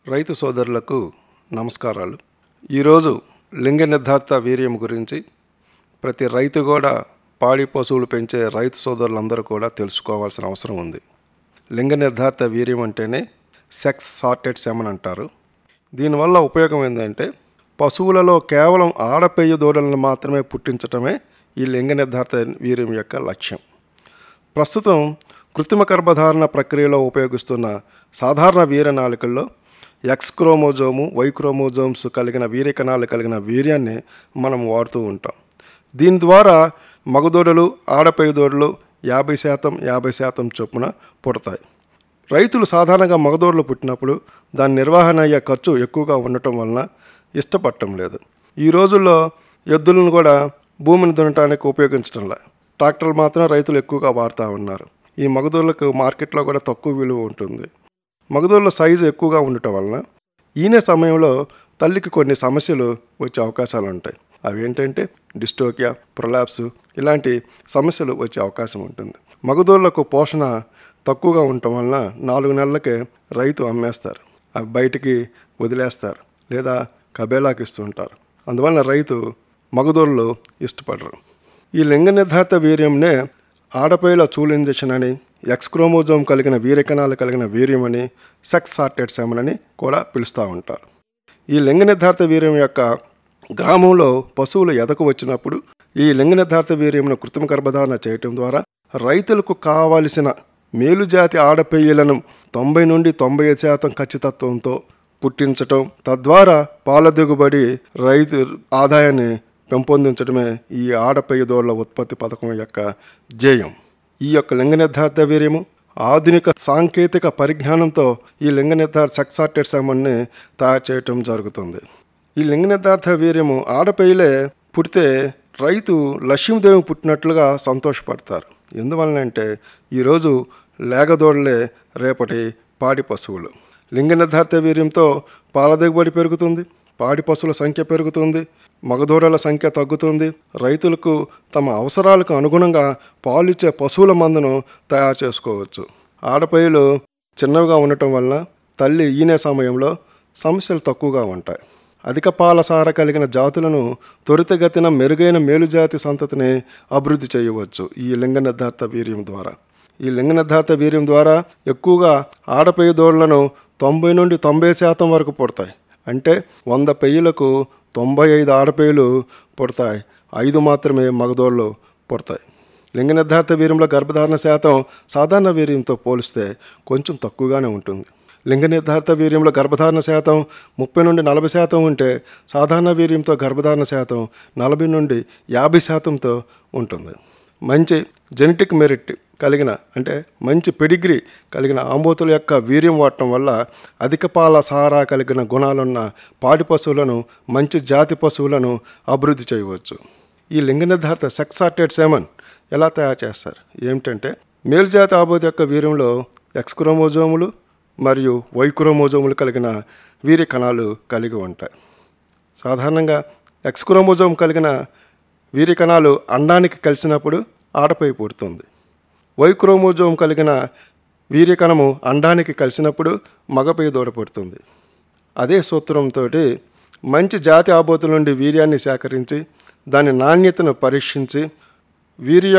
రైతు సోదరులకు నమస్కారాలు ఈరోజు లింగ నిర్ధారిత వీర్యం గురించి ప్రతి రైతు కూడా పాడి పశువులు పెంచే రైతు సోదరులందరూ కూడా తెలుసుకోవాల్సిన అవసరం ఉంది లింగ నిర్ధారిత వీర్యం అంటేనే సెక్స్ సార్టెడ్ సెమన్ అంటారు దీనివల్ల ఉపయోగం ఏంటంటే పశువులలో కేవలం ఆడపెయ్య దూడలను మాత్రమే పుట్టించటమే ఈ లింగ నిర్ధారిత వీర్యం యొక్క లక్ష్యం ప్రస్తుతం కృత్రిమ గర్భధారణ ప్రక్రియలో ఉపయోగిస్తున్న సాధారణ వీర్యనాళికల్లో ఎక్స్ క్రోమోజోము వై క్రోమోజోమ్స్ కలిగిన వీర్యకణాలు కలిగిన వీర్యాన్ని మనం వాడుతూ ఉంటాం దీని ద్వారా మగదూడలు ఆడపై దూడలు యాభై శాతం యాభై శాతం చొప్పున పుడతాయి రైతులు సాధారణంగా మగదూడలు పుట్టినప్పుడు దాని నిర్వహణ అయ్యే ఖర్చు ఎక్కువగా ఉండటం వలన ఇష్టపడటం లేదు ఈ రోజుల్లో ఎద్దులను కూడా భూమిని దున్నటానికి ఉపయోగించడంలా ట్రాక్టర్లు మాత్రం రైతులు ఎక్కువగా వాడుతూ ఉన్నారు ఈ మగదూళ్ళకు మార్కెట్లో కూడా తక్కువ విలువ ఉంటుంది మగదూళ్ళ సైజు ఎక్కువగా ఉండటం వలన ఈనే సమయంలో తల్లికి కొన్ని సమస్యలు వచ్చే అవకాశాలు ఉంటాయి అవి ఏంటంటే డిస్టోకియా ప్రొలాప్స్ ఇలాంటి సమస్యలు వచ్చే అవకాశం ఉంటుంది మగదూళ్ళకు పోషణ తక్కువగా ఉండటం వలన నాలుగు నెలలకే రైతు అమ్మేస్తారు అవి బయటికి వదిలేస్తారు లేదా కబేలాకి ఇస్తుంటారు అందువలన రైతు మగదూళ్ళు ఇష్టపడరు ఈ లింగ నిర్ధారిత వీర్యంనే ఆడపైల చూలు ఇంజెక్షన్ అని ఎక్స్ క్రోమోజోమ్ కలిగిన వీర్యకణాలు కలిగిన వీర్యం అని సెక్స్ సార్టెడ్ సెమన్ అని కూడా పిలుస్తూ ఉంటారు ఈ లింగ నిర్ధారిత వీర్యం యొక్క గ్రామంలో పశువులు ఎదకు వచ్చినప్పుడు ఈ లింగ నిర్ధారిత వీర్యమును కృత్రిమ గర్భధారణ చేయటం ద్వారా రైతులకు కావలసిన మేలుజాతి ఆడపెయ్యలను తొంభై నుండి తొంభై ఐదు శాతం ఖచ్చితత్వంతో పుట్టించటం తద్వారా పాల దిగుబడి రైతు ఆదాయాన్ని పెంపొందించడమే ఈ ఆడపెయ్య దోళ్ల ఉత్పత్తి పథకం యొక్క ధ్యేయం ఈ యొక్క లింగ నిర్ధారిత వీర్యము ఆధునిక సాంకేతిక పరిజ్ఞానంతో ఈ లింగ నిర్ధారిత సక్సార్టెడ్ సెమన్ని తయారు చేయటం జరుగుతుంది ఈ లింగ నిర్ధారిత వీర్యము ఆడపెయ్యలే పుడితే రైతు లక్ష్మీదేవి పుట్టినట్లుగా సంతోషపడతారు ఎందువలనంటే ఈరోజు లేగదోడలే రేపటి పాడి పశువులు లింగ నిర్ధారిత వీర్యంతో పాల దిగుబడి పెరుగుతుంది పాడి పశువుల సంఖ్య పెరుగుతుంది మగదూడల సంఖ్య తగ్గుతుంది రైతులకు తమ అవసరాలకు అనుగుణంగా పాలిచ్చే పశువుల మందును తయారు చేసుకోవచ్చు ఆడపైలు చిన్నవిగా ఉండటం వలన తల్లి ఈనే సమయంలో సమస్యలు తక్కువగా ఉంటాయి అధిక పాలసార కలిగిన జాతులను త్వరితగతిన మెరుగైన మేలుజాతి సంతతిని అభివృద్ధి చేయవచ్చు ఈ లింగ నిర్ధారిత వీర్యం ద్వారా ఈ లింగ నిర్ధారిత వీర్యం ద్వారా ఎక్కువగా ఆడపెయ్య దోళ్లను తొంభై నుండి తొంభై శాతం వరకు పుడతాయి అంటే వంద పెయ్యలకు తొంభై ఐదు ఆడపేయులు పుడతాయి ఐదు మాత్రమే మగదోళ్ళు పుడతాయి లింగ నిర్ధారిత వీర్యంలో గర్భధారణ శాతం సాధారణ వీర్యంతో పోలిస్తే కొంచెం తక్కువగానే ఉంటుంది లింగ నిర్ధారిత వీర్యంలో గర్భధారణ శాతం ముప్పై నుండి నలభై శాతం ఉంటే సాధారణ వీర్యంతో గర్భధారణ శాతం నలభై నుండి యాభై శాతంతో ఉంటుంది మంచి జెనెటిక్ మెరిట్ కలిగిన అంటే మంచి పెడిగ్రీ కలిగిన ఆంబోతుల యొక్క వీర్యం వాడటం వల్ల అధిక పాల సారా కలిగిన గుణాలున్న పాడి పశువులను మంచి జాతి పశువులను అభివృద్ధి చేయవచ్చు ఈ లింగ నిర్ధారిత సెక్సార్టెడ్ సెమన్ ఎలా తయారు చేస్తారు ఏమిటంటే మేలుజాతి ఆబోధి యొక్క వీర్యంలో ఎక్స్ క్రోమోజోములు మరియు వై క్రోమోజోములు కలిగిన వీర్య కణాలు కలిగి ఉంటాయి సాధారణంగా ఎక్స్ క్రోమోజోమ్ కలిగిన వీర్య కణాలు అండానికి కలిసినప్పుడు ఆడపై పుడుతుంది వై క్రోమోజోమ్ కలిగిన వీర్యకణము అండానికి కలిసినప్పుడు మగపై దూడ పుడుతుంది అదే సూత్రంతో మంచి జాతి ఆబోతుల నుండి వీర్యాన్ని సేకరించి దాని నాణ్యతను పరీక్షించి వీర్య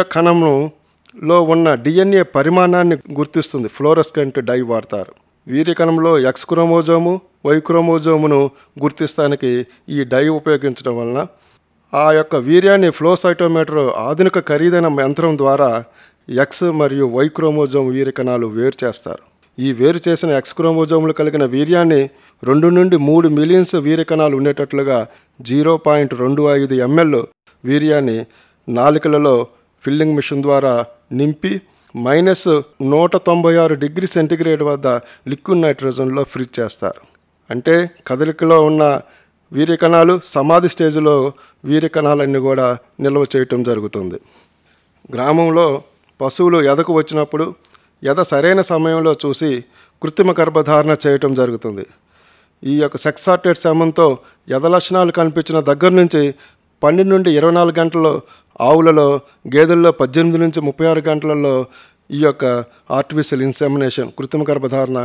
కణంలో ఉన్న డిఎన్ఏ పరిమాణాన్ని గుర్తిస్తుంది ఫ్లోరస్కెంట్ డై వాడతారు వీర్యకణంలో ఎక్స్ క్రోమోజోము వై క్రోమోజోమును గుర్తిస్తానికి ఈ డై ఉపయోగించడం వలన ఆ యొక్క వీర్యాన్ని ఫ్లోసైటోమీటర్ ఆధునిక ఖరీదైన యంత్రం ద్వారా ఎక్స్ మరియు వై క్రోమోజోమ్ వీర్యకణాలు వేరు చేస్తారు ఈ వేరు చేసిన ఎక్స్ క్రోమోజోములు కలిగిన వీర్యాన్ని రెండు నుండి మూడు మిలియన్స్ వీర్యకణాలు ఉండేటట్లుగా జీరో పాయింట్ రెండు ఐదు ఎంఎల్ వీర్యాన్ని నాలికలలో ఫిల్లింగ్ మిషన్ ద్వారా నింపి మైనస్ నూట తొంభై ఆరు డిగ్రీ సెంటిగ్రేడ్ వద్ద లిక్విడ్ నైట్రోజన్లో ఫ్రిజ్ చేస్తారు అంటే కదలికలో ఉన్న వీర్యకణాలు సమాధి స్టేజ్లో వీర్యకణాలన్నీ కూడా నిల్వ చేయటం జరుగుతుంది గ్రామంలో పశువులు ఎదకు వచ్చినప్పుడు ఎద సరైన సమయంలో చూసి కృత్రిమ గర్భధారణ చేయటం జరుగుతుంది ఈ యొక్క సెక్సార్టెడ్ శమంతో ఎద లక్షణాలు కనిపించిన దగ్గర నుంచి పన్నెండు నుండి ఇరవై నాలుగు గంటల్లో ఆవులలో గేదెల్లో పద్దెనిమిది నుంచి ముప్పై ఆరు గంటలలో ఈ యొక్క ఆర్టిఫిషియల్ ఇన్సెమినేషన్ కృత్రిమ గర్భధారణ